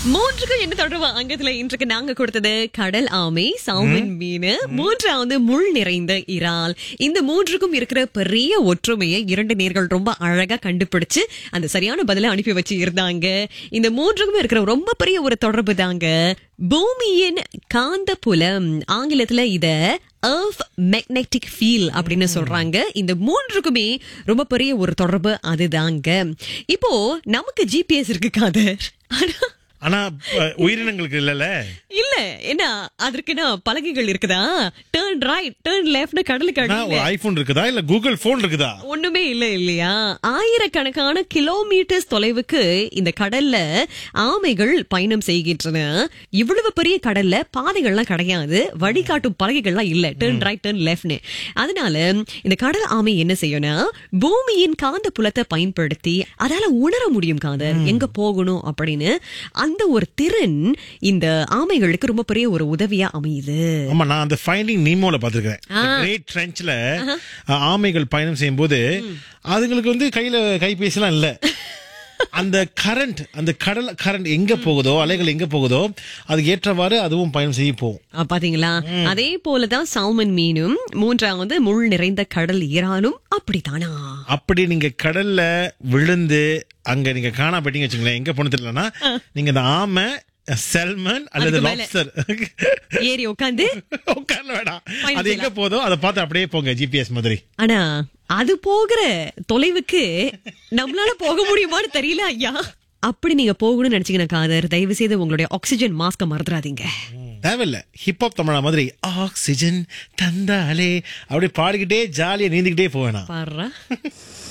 மூன்றுக்கு என்ன தொடர்பு அங்கத்துல இன்றைக்கு நாங்க கொடுத்தது கடல் ஆமை சாமன் மீன் மூன்றாவது முள் நிறைந்த இறால் இந்த மூன்றுக்கும் இருக்கிற பெரிய ஒற்றுமையை இரண்டு நேர்கள் ரொம்ப அழகா கண்டுபிடிச்சு அந்த சரியான பதில அனுப்பி வச்சு இருந்தாங்க இந்த மூன்றுக்கும் இருக்கிற ரொம்ப பெரிய ஒரு தொடர்பு தாங்க பூமியின் காந்த புலம் ஆங்கிலத்துல இத எர்த் மேக்னெட்டிக் ஃபீல் அப்படின்னு சொல்றாங்க இந்த மூன்றுக்குமே ரொம்ப பெரிய ஒரு தொடர்பு அதுதாங்க இப்போ நமக்கு ஜிபிஎஸ் இருக்கு காதர் ஆனா ஆனா அஹ், உயிரினங்களுக்கு இல்லல இல்ல என்ன அதற்குன்னா பலகைகள் இருக்குதா டேர்ன் ரைட் டேர்ன் லெஃப்ட் கடலுக்கு ஆனா, அடியில ஒரு ஐபோன் இருக்குதா இல்ல கூகுள் போன் இருக்குதா ஒண்ணுமே இல்ல இல்லையா ஆயிரக்கணக்கான கிலோமீட்டர்ஸ் தொலைவுக்கு இந்த கடல்ல ஆமைகள் பயணம் செய்கின்றன இவ்வளவு பெரிய கடல்ல பாதைகள்லாம் கிடையாது வழிகாட்டும் பலகைகள்லாம் இல்ல டேர்ன் ரைட் டேர்ன் லெஃப்ட்னு அதனால இந்த கடல் ஆமை என்ன செய்யும்னா பூமியின் காந்த புலத்தை பயன்படுத்தி அதால உணர முடியும் காதர் எங்க போகணும் அப்படின்னு அந்த ஒரு திறன் இந்த ஆமைகளுக்கு ரொம்ப பெரிய ஒரு உதவியா அமையுது ஆமா நான் அந்த ஃபைண்டிங் நீமோல பாத்துருக்கேன் கிரேட் ட்ரென்ச்ல ஆமைகள் பயணம் செய்யும் போது அதுங்களுக்கு வந்து கையில கைபேசி எல்லாம் இல்ல அந்த கரண்ட் அந்த கடல் கரண்ட் எங்க போகுதோ அலைகள் எங்க போகுதோ அதுக்கு ஏற்றவாறு அதுவும் பயணம் செய்ய போகும் ஆ, பாத்தீங்களா அதே போலதான் சால்மன் மீனும் மூன்றாவது முள் நிறைந்த கடல் இறாலும் அப்படித்தானா அப்படி நீங்க கடல்ல விழுந்து அங்க நீங்க காணா போயிட்டீங்க வச்சுங்களேன் எங்க போன தெரியலன்னா நீங்க இந்த ஆமை செல்மன் அல்லது அதுக்கு மேல. லாப்ஸ்டர் ஏறி உட்காந்து உட்கார்ல வேணாம் பயணம் அது எங்க போதோ அதை பார்த்து அப்படியே போங்க ஜிபிஎஸ் மாதிரி ஆனா அது போகிற தொலைவுக்கு நம்மளால போக முடியுமான்னு தெரியல ஐயா அப்படி நீங்க போகணும்னு நினைச்சீங்கன்னா காதர் தயவு செய்து உங்களுடைய ஆக்சிஜன் மாஸ்க மறந்துடாதீங்க தேவையில்ல ஹிப்ஹாப் தமிழா மாதிரி ஆக்சிஜன் தந்தாலே அப்படி பாடிக்கிட்டே ஜாலியா நீந்திக்கிட்டே போவேனா பாடுறா